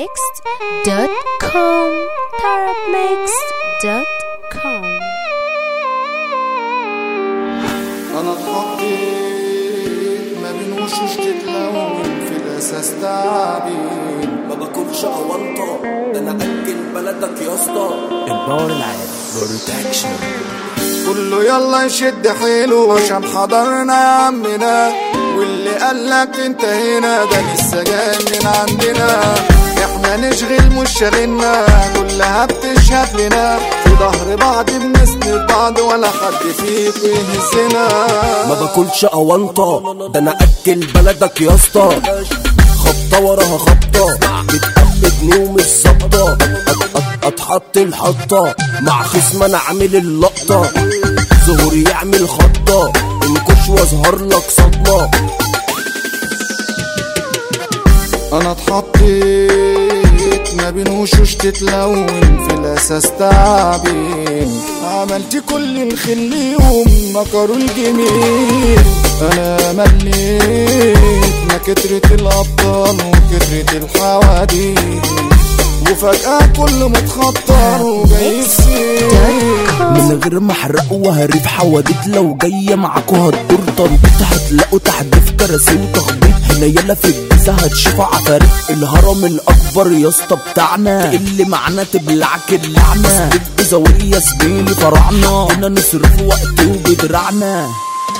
tarabmixed.com tarabmixed.com انا اتحطيت ما بين وشوش تتلون في الاساس تعبين ما باكلش اونطه ده انا اكل بلدك يا اسطى الباور العالي بروتكشن كله يلا يشد حيله عشان حضرنا يا عمنا واللي قالك انت هنا ده لسه جاي من عندنا احنا نشغل مش شاغلنا كلها بتشهد لنا في ظهر بعض بنسند بعض ولا حد فيكم يهزنا ما باكلش اونطه ده انا اكل بلدك يا اسطى خبطه وراها خبطه بتقلدني ومش ظابطه أت- أت- اتحط الحطه مع خصم انا عامل اللقطه ظهوري يعمل خطه انكش واظهر لك صدمه انا اتحطيت ما بين وشوش تتلون في الاساس تعبين عملت كل الخير ليهم مكروا الجميل انا مليت ما كترة الابطال وكترة الحواديت وفجأة كله متخطر وجاي السيل من غير ما احرق وهريب حواديت لو جايه معاكوا هتدور تنطيط هتلاقوا تحديف كراسي وتخبيط هنا يلا في الجيزه هتشوفوا عفاريت الهرم الاكبر يا اسطى بتاعنا اللي معانا تبلعك اللعنه الجزاويه زميلي فرعنا هنا نصرف وقت وبدراعنا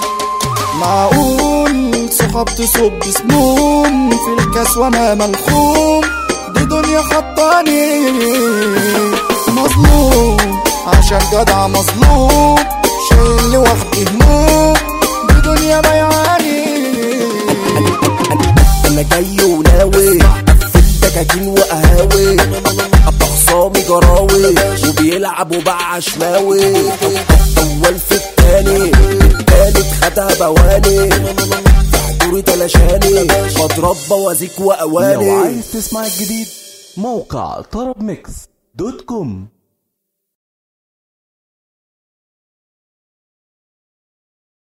معقول صحاب تصب سموم في الكاس وانا ملخوم دي دنيا حطاني مظلوم عشان جدع مظلوم شايل لوحدي هموم دي دنيا بيعاني انا جاي وناوي قفل دكاكين وقهاوي اخصامي جراوي وبيلعبوا بقى عشماوي اول في التاني التالت خدها بواني في حضوري تلاشاني بضرب بوازيك لو واواني عايز تسمع الجديد موقع طرب ميكس دوت كوم